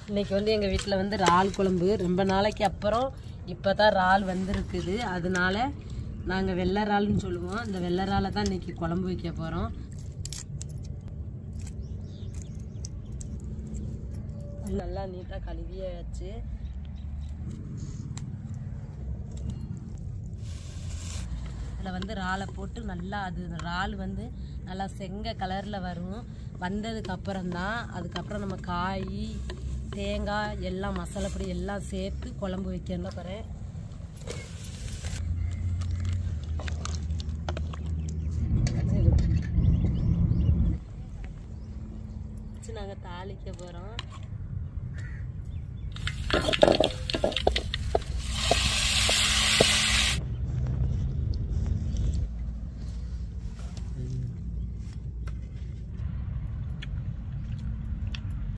இன்னைக்கு வந்து எங்கள் வீட்டில் வந்து இறால் குழம்பு ரொம்ப நாளைக்கு அப்புறம் இப்போ தான் இறால் வந்திருக்குது அதனால நாங்கள் வெள்ளை இறால்னு சொல்லுவோம் இந்த வெள்ளை இறாலை தான் இன்னைக்கு குழம்பு வைக்க போகிறோம் நல்லா நீட்டாக கழுவியாச்சு அதில் வந்து இறாலை போட்டு நல்லா அது இறால் வந்து நல்லா செங்க கலரில் வரும் வந்ததுக்கு அப்புறம் தான் அதுக்கப்புறம் நம்ம காய் தேங்காய் எல்லாம் மசாலா பொடி எல்லாம் சேர்த்து குழம்பு வைக்கணும் போகிறேன் வச்சு நாங்கள் தாளிக்க போகிறோம்